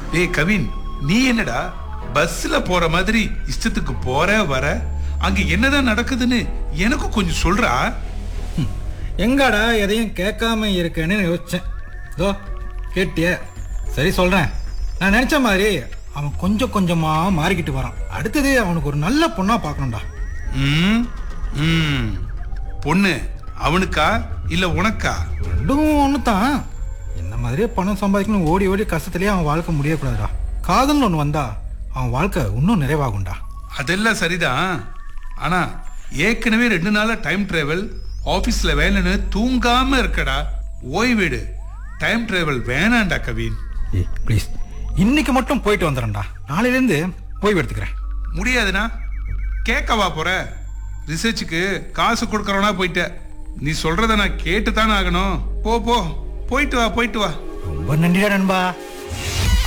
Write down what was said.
டேய் கவின் நீ என்னடா பஸ்ல போற மாதிரி இஷ்டத்துக்கு போற வர அங்க என்னதான் நடக்குதுன்னு எனக்கு கொஞ்சம் சொல்றா எங்கடா எதையும் கேட்காம இருக்கேன்னு யோசிச்சேன் இதோ கேட்டிய சரி சொல்றேன் நான் நினைச்ச மாதிரி அவன் கொஞ்சம் கொஞ்சமா மாறிக்கிட்டு வரான் அடுத்தது அவனுக்கு ஒரு நல்ல பொண்ணா பார்க்கணும்டா ம் ம் பொண்ணு அவனுக்கா இல்ல உனக்கா ரெண்டும் ஒன்று தான் என்ன மாதிரியே பணம் சம்பாதிக்கணும் ஓடி ஓடி கஷ்டத்துலயே அவன் வாழ்க்கை முடியக்கூடாதுடா காதல்னு ஒன்று வந்தா அவன் வாழ்க்கை இன்னும் நிறைவாகும்டா அதெல்லாம் சரிதான் ஆனா ஏற்கனவே ரெண்டு நாளா டைம் டிராவல் ஆபீஸ்ல வேலைன்னு தூங்காம இருக்கடா ஓய்வீடு டைம் டிராவல் வேணாண்டா கவின் ஏய் ப்ளீஸ் இன்னைக்கு மட்டும் போயிட்டு வந்துடுறேன்டா நாளையிலேருந்து ஓய்வு எடுத்துக்கிறேன் முடியாதுண்ணா கேட்கவா போற ரிசர்ச்சுக்கு காசு கொடுக்கறவனா போயிட்ட நீ சொல்றத நான் கேட்டு தானே ஆகணும் போ போ போயிட்டு வா போயிட்டு வா ரொம்ப நன்றிடா நண்பா